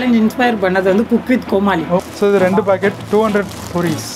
Challenge inspire பண்ணது வந்து cook with Comali so இது ரெண்டு packet two hundred puris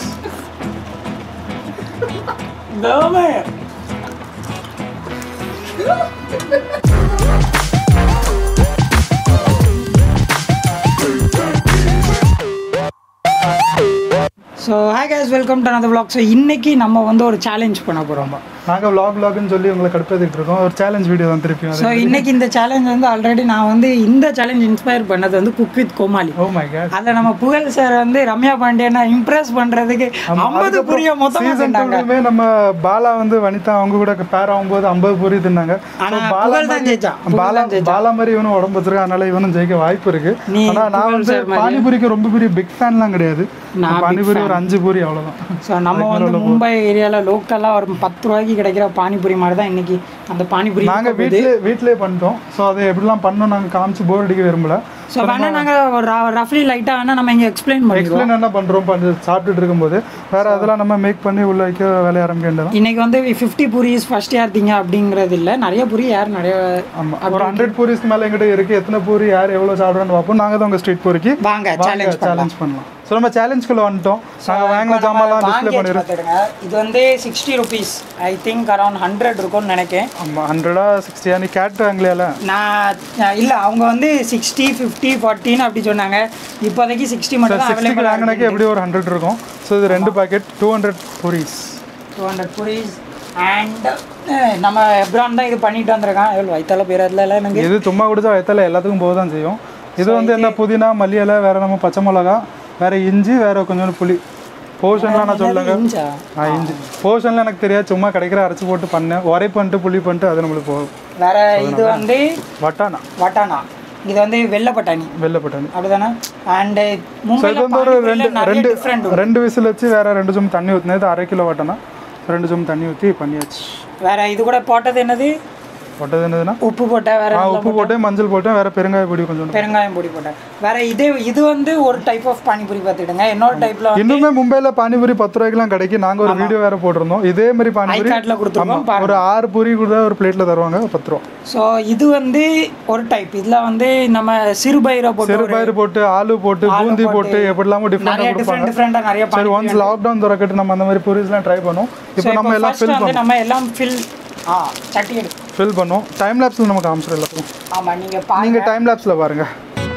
so hi guys welcome to another vlog so இன்னைக்கு நம்ம வந்து ஒரு சேலஞ்ச் பண்ண போகிறோம் நாங்கள் vlog vlogனு சொல்லி உங்களை கடுப்பேற்றிட்டு இருக்கோம் ஒரு சேலஞ்ச் வீடியோ தான் திருப்பி ஸோ இன்னைக்கு இந்த சேலஞ்ச் வந்து ஆல்ரெடி நான் வந்து இந்த சேலஞ்ச் இன்ஸ்பயர் பண்ணது வந்து cook with Comali oh my God அதில் நம்ம புகழ் சார் வந்து ரம்யா பாண்டியனை இம்ப்ரெஸ் பண்ணுறதுக்கு ஐம்பது புரிய மொத்தமாக சீசன் செஞ்சாங்க டூலுமே நம்ம பாலா வந்து வனிதா அவங்க கூட பேர் ஆகும்போது ஐம்பது பூரி தின்னாங்க ஆனா So, பாலா புகழ் தான் ஜெயிச்சான் புகழ் பாலா தான் ஜெயிச்சான் பாலா மாதிரி இவனும் உடம்பு வச்சிருக்கான் அதனால இவனும் ஜெயிக்க வாய்ப்பு இருக்கு நீ ஆனா நான் புகழ் வந்து சார் மாதிரி. பானிபூரிக்கு ரொம்ப பெரிய பிக் ஃபேன்லாம் கிடையாது நான் big பானிபூரி ஒரு அஞ்சு பூரி அவ்வளவுதான் ஸோ நம்ம வந்து மும்பை ஏரியாவில் லோக்கலாக ஒரு பத்து ரூபாய்க்கு கிடைக்கிற பானிபூரி மாதிரி தான் இன்னைக்கு அந்த பானிபூரி நாங்க வீட்லயே வீட்லயே பண்ணிட்டோம் ஸோ அதை எப்படிலாம் பண்ணோம் நாங்க காமிச்சு போர் அடிக்க விரும்பல ஸோ வேணா நாங்கள் ரஃப்லி லைட்டாக வேணா நம்ம இங்கே எக்ஸ்பிளைன் பண்ணிடுவோம் எக்ஸ்பிளைன் என்ன பண்றோம் பண்ணி சாப்பிட்டுட்டு இருக்கும்போது வேற அதெல்லாம் நம்ம மேக் பண்ணி உள்ள வைக்க வேலைய ஆரம்பிக்க வேண்டியதான் இன்னைக்கு வந்து ஃபிஃப்டி பூரிஸ் ஃபர்ஸ்ட் யார் அப்படிங்கிறது இல்லை நிறைய பூரி யார் நிறைய ஆமா ஒரு ஹண்ட்ரட் பூரிஸ்க்கு மேல எங்கிட்ட இருக்கு எத்தனை பூரி யார் எவ்வளவு சாப்பிடுறான்னு பார்ப்போம் நாங்க தான் உங்க ஸ்ட்ரீட் பூரிக்கு வாங்க சேலஞ்ச் சேலஞ்ச் பண்ணலாம் ஸோ நம்ம சேலஞ்சுக்குள்ள வந்துட்டோம் நாங்க வாங்கின ஜாமான்லாம் டிஸ்ப்ளே பண்ணிடுறோம் பார்த்துடுங்க இது வந்து sixty rupees I think around hundred இருக்கும்னு நினைக்கிறேன் ஆமா ஹண்ட்ரடா சிக்ஸ்டியா நீ கேட் வாங்கலையால நான் நான் இல்லை அவங்க வந்து சிக்ஸ்டி ஃபிஃப்டி ஃபார்ட்டின்னு அப்படி சொன்னாங்க இப்போதைக்கு சிக்ஸ்டி மட்டும் தான் சிக்ஸ்டிக்கு அவைலபிள் வாங்கினாக்கே எப்படி ஒரு ஹண்ட்ரட் இருக்கும் ஸோ இது ரெண்டு packet two hundred puris two hundred puris and நம்ம எப்ரான் தான் இது பண்ணிட்டு வந்திருக்கான் எவ்வளோ வயிற்றால பேர் அதில் எனக்கு இது சும்மா குடிச்சா வயத்தால எல்லாத்துக்கும் போக தான் செய்யும் இது வந்து என்ன புதினா மல்லி இலை வேற நம்ம பச்சை மிளகா வேற இஞ்சி வேற கொஞ்சோண்டு புளி போர்ஷன்லாம் நான் சொல்லுங்க இஞ்சா ஆ இஞ்சி போர்ஷன்ல எனக்கு தெரியாது சும்மா கிடைக்கிற அரைச்சி போட்டு பண்ணேன் உரை பண்ணிட்டு புளி பண்ணிட்டு அது நம்மளுக்கு போகும் வேற இது வந்து வட்டானா வட்டானா இது வந்து வெள்ளை பட்டாணி வெள்ளை பட்டாணி அப்படிதானே அண்ட் ஸோ மும்பைல இது வந்து ஒரு ரெண்டு பானிபூரியில நிறைய ரெண்டு டிஃப்ரெண்ட் ரெண்டு விசில் வச்சு வேற ரெண்டு ஜம் தண்ணி ஊற்றினது இது அரை கிலோ வட்டானா ரெண்டு ஜம் தண்ணி ஊற்றி பண்ணியாச்சு வேற இது கூட போட்டது என்னது போட்டது என்னதுன்னா உப்பு போட்டேன் வேற ஆ உப்பு போட்டேன் மஞ்சள் போட்டேன் வேற பெருங்காய பொடி கொஞ்சம் பெருங்காயம் பொடி போட்டேன் வேற இதே இது வந்து ஒரு டைப் ஆஃப் பானிபூரி பார்த்துடுங்க இன்னொரு டைப்ல வந்து இன்னுமே மும்பைல பானிபூரி பத்து ரூபாய்க்குலாம் கிடைக்கும் நாங்க ஒரு வீடியோ வேற போட்டிருந்தோம் இதே மாதிரி பானிபூரி ஐகார்ட்ல கொடுத்துருக்கோம் பாருங்க ஒரு ஆறு பூரி கூட ஒரு பிளேட்ல தருவாங்க பத்து ரூபா ஸோ இது வந்து ஒரு டைப் இதுல வந்து நம்ம சிறுபயிரை போட்டு சிறு பயிறு போட்டு ஆலு போட்டு பூந்தி போட்டு எப்படிலாமோ நிறைய டிஃப்ரெண்டாக டிஃப்ரெண்ட் டிஃப்ரெண்டா நிறைய சரி ஒன்ஸ் லாக்டவுன் திறக்கட்டு நம்ம அந்த மாதிரி பூரிஸ்லாம் ட்ரை பண்ணோம் இப்போ நம்ம எல்லாம் ஃபர்ஸ்ட் வந்து நம்ம எல்லாம் ஃபில் ஆ சட்டி எடு ஃபில் பண்ணோம் டைம் லேப்ஸில் நம்ம காமிச்சிடும் எல்லாத்தையும் ஆமா நீங்க பாருங்க நீங்க டைம் லேப்ஸில் பாருங்க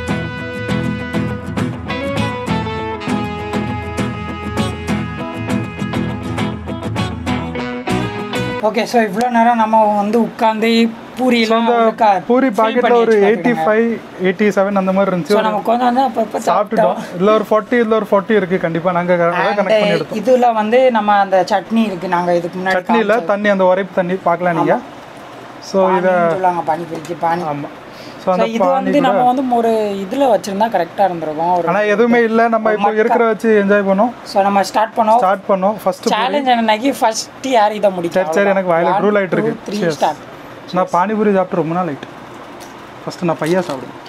ஓகே ஸோ இவ்வளோ நேரம் நம்ம வந்து உட்காந்து பூரியெல்லாம் ஒழுங்கா பூரி fill பாக்கெட்ல பண்ணி ஒரு வச்சு எயிட்டி ஃபைவ் எயிட்டி செவன் அந்த மாதிரி இருந்துச்சு ஸோ நம்ம கொஞ்சம் வந்து அப்போ இப்போ சாப்பிட்டுட்டோம் இதுல ஒரு ஃபார்ட்டி இதுல ஒரு ஃபார்ட்டி இருக்கு கண்டிப்பா நாங்க கனெக்ட் பண்ணி எடுத்தோம் இதுல வந்து நம்ம அந்த சட்னி இருக்கு நாங்க இதுக்கு முன்னாடி சட்னியில் தண்ணி அந்த உரைப்பு தண்ணி பார்க்கலாம் நீங்க ஸோ இதை பானின்னு சொல்லுவாங்க பானிபூரிக்கு பானி ஆமா ஸோ ஸோ அந்த இது வந்து நம்ம வந்து ஒரு இதுல வச்சிருந்தா கரெக்டா இருந்திருக்கும் ஒரு ஆனா எதுவுமே இல்ல நம்ம இப்போ இருக்கிற வச்சு என்ஜாய் பண்ணோம் ஸோ நம்ம ஸ்டார்ட் பண்ணோம் ஸ்டார்ட் பண்ணோம் ஃபர்ஸ்ட் சேலஞ்ச் என்னன்னாக்கி ஃபர்ஸ்ட் யார் இதை முடிக்கும் சரி சரி எனக்கு வாயில க்ரூல் ஆயிட்டு இருக்கு த்ரீ ஸ்டார்ட் நான் பானிபூரி சாப்பிட்டு ரொம்ப நாள் ஆயிட்டு ஃபர்ஸ்ட் நான் பையா சாப்பிடுவேன்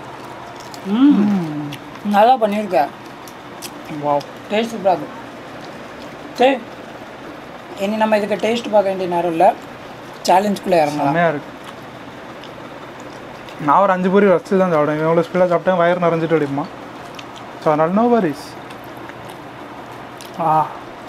ம் நல்லா பண்ணியிருக்க வாவ் டேஸ்ட் சூப்பராக இருக்கு சரி இனி நம்ம இதுக்கு டேஸ்ட் பார்க்க வேண்டிய நேரம் இல்லை சேலஞ்சுக்குள்ளே இறங்கலாம் செம்மையா இருக்கு நான் ஒரு அஞ்சு பூரி வச்சு தான் சாப்பிடுவேன் எவ்வளோ ஸ்பீடாக சாப்பிட்டேன் வயிறு நிறைஞ்சிட்டு அடிமா ஸோ அதனால நோ வரிஸ் ஆ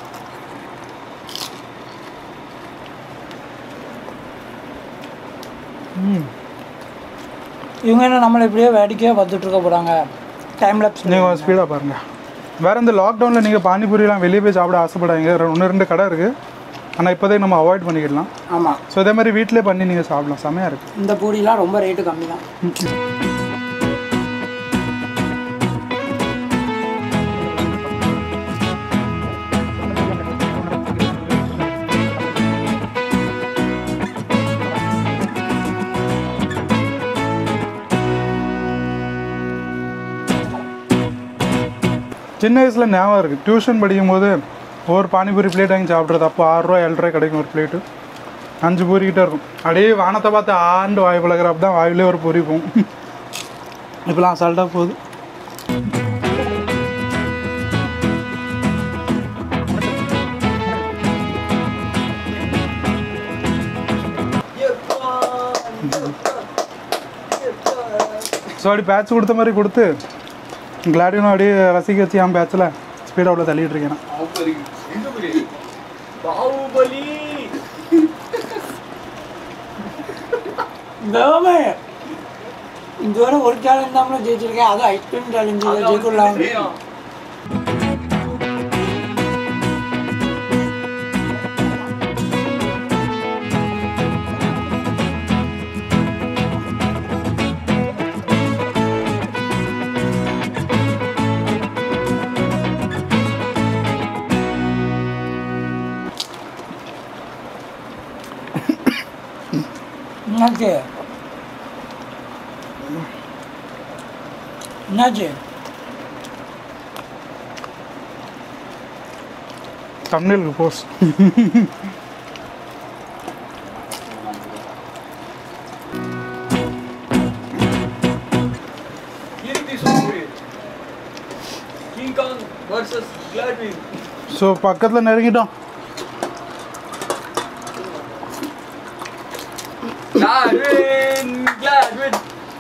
ம் இவங்க என்ன நம்மளை இப்படியே வேடிக்கையாக பார்த்துட்டு இருக்க போகிறாங்க டைம் லேப்ஸ் நீங்கள் ஸ்பீடாக பாருங்கள் வேறு இந்த லாக்டவுனில் நீங்கள் பானிபூரிலாம் வெளியே போய் சாப்பிட ஆசைப்படாதீங்க ரெ- ஒன்று ரெண்டு கடை இருக்குது ஆனால் இப்போதைக்கு நம்ம அவாய்ட் பண்ணிக்கிடலாம் ஆமாம் ஸோ இதே மாதிரி வீட்டிலே பண்ணி நீங்கள் சாப்பிடலாம் செமையாக இருக்குது இந்த பூரிலாம் ரொம்ப ரேட்டு கம்மி தான் சின்ன வயசில் ஞாபகம் இருக்குது டியூஷன் படிக்கும் போது ஒரு பானிபூரி பிளேட் வாங்கி சாப்பிட்றது அப்போ ஆறு ரூபா ஏழு ரூபாய் கிடைக்கும் ஒரு பிளேட்டு அஞ்சு பூரி கிட்ட இருக்கும் அப்படியே வானத்தை பார்த்து ஆண்டு வாய் பழகிறப்ப தான் வாயிலே ஒரு பொரி போகும் இப்போலாம் அசால்ட்டாக போகுது ஸோ அப்படி பேட்ச் கொடுத்த மாதிரி கொடுத்து கிளாடினும் அப்படியே ரசிக்க வச்சு என் பேட்சில் ஸ்பீடாக உள்ள தள்ளிட்டு இருக்கேன் நான். பாகுபலி எங்க புரியுது பாகுபலி வேமே இந்த வரை ஒரு சேலஞ்ச் தான் ஜெயிச்சிருக்கேன் அது ஐஸ்கிரீம் சேலஞ்சு ஜெயிக்கலாம் என்னாச்சு என்னாச்சு தமிழுக்கு போஸ் கீர்த்தி சுப்ரி King Kong versus Gladwin so பக்கத்தில் நெருங்கிட்டோம் கிளாட்வின் கிளாட்வின்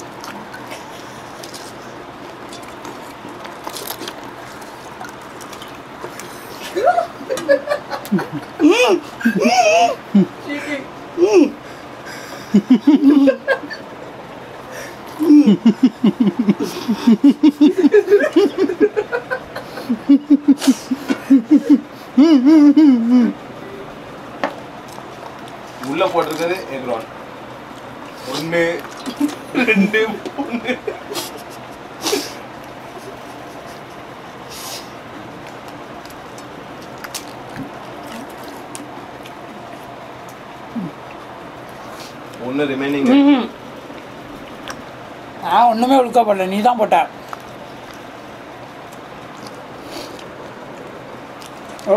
உள்ள போட்டிருக்கிறது எக்ரான் ஒன்று ரெண்டு மூணு ஒன்று ரிமைனிங் நான் ஒன்றுமே ஒழுக்கா பண்ணல நீ தான் போட்ட ஓ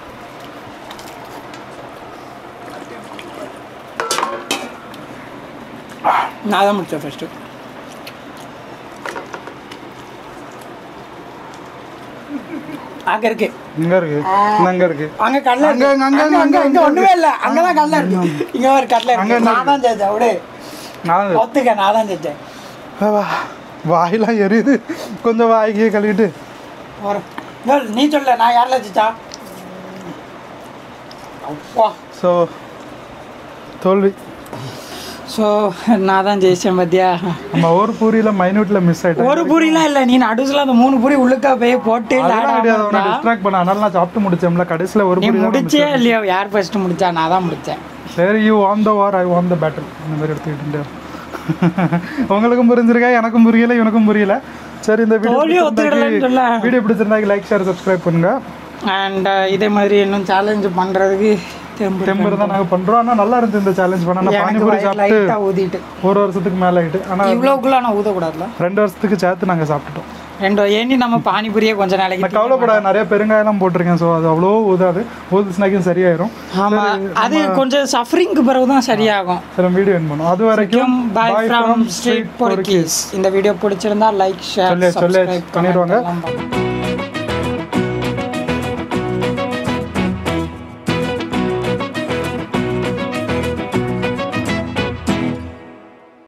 நான் தான் முடித்தேன் ஃபஸ்ட்டு அங்கே இருக்கு இங்கே இருக்கு அங்கே இருக்கு அங்க கடலை அங்க, இருக்கு. அங்க, அங்க அங்க, அங்க அங்க இங்க ஒண்ணுமே இருக்கு. இல்ல அங்கதான் கடலை இருக்கு இங்க ஒரு கடலை அங்க இருக்கு என்ன நான் தான் ஜெயிச்சேன் விடு நான் ஒத்துக்க நான் தான் ஜெயிச்சேன் வா வாயெல்லாம் எரியுது கொஞ்சம் வாய்க்கே கழுவிட்டு ஒரு ஏய், நீ சொல்ல நான் யாரில் ஜெயிச்சா அப்பா ஸோ தோல்வி ஸோ நான் தான் ஜெயிச்சேன் பத்தியா நம்ம ஒரு பூரியில் மைனூட்டில் மிஸ் ஆகிட்டோம் ஒரு பூரிலாம் இல்லை நீ நடுசுல அந்த மூணு பூரி உள்ளுக்க போய் போட்டு அதெல்லாம் லாடாம கிடையாது அவனை இருந்தா, டிஸ்ட்ராக்ட் பண்ண அதனால நான் சாப்பிட்டு முடிச்சேன்ல கடைசியில் ஒரு நீ பூரி தான் முடிச்சே இல்லையோ யார் ஃபர்ஸ்ட் முடிச்சா நான் தான் முடிச்சேன் சரி you on the war I want the battle இந்த மாதிரி எடுத்துக்கிட்டு உங்களுக்கும் புரிஞ்சிருக்கா எனக்கும் புரியல இவனுக்கும் புரியல சரி இந்த தோல்வி ஒத்துக்கிடலன்னு சொல்ல. வீடியோ வீடியோ பிடிச்சிருந்தாங்க லைக் ஷேர் சப்ஸ்கிரைப் பண்ணுங்க அண்ட் இதே மாதிரி இன்னும் சேலஞ்சு பண்ணுறதுக்கு தெம்பு டெம்பர் தான் நாங்கள் பண்ணுறோம் ஆனால் நல்லா இருந்துச்சு இந்த சேலஞ்ச் பண்ண நான் பானிபூரி சாப்பிட்டு லைட்டாக ஊதிட்டு ஒரு வருஷத்துக்கு மேலே ஆகிட்டு ஆனால் இவ்வளோக்குள்ள நான் ஊதக்கூடாதுல ரெண்டு வருஷத்துக்கு சேர்த்து நாங்கள் சாப்பிட்டுட்டோம் ரெண்டு ஏனி நம்ம பானிபூரியே கொஞ்ச நாளைக்கு நான் கவலைப்படாத நிறைய பெருங்காயெல்லாம் போட்டிருக்கேன் ஸோ அது அவ்வளோ ஊதாது ஊதுச்சுனாக்கும் சரியாயிரும் ஆமா அது கொஞ்சம் சஃபரிங்க்கு பிறகு தான் சரியாகும் சரி வீடியோ என் பண்ணும் அது வரைக்கும் bye bye from from street Street பொறுக்கீஸ் இந்த வீடியோ பிடிச்சிருந்தா லைக் ஷேர் சொல்லு, சொல்லு, சப்ஸ்கிரைப் பண்ணிடுவாங்க. பண்ணிடுவாங்க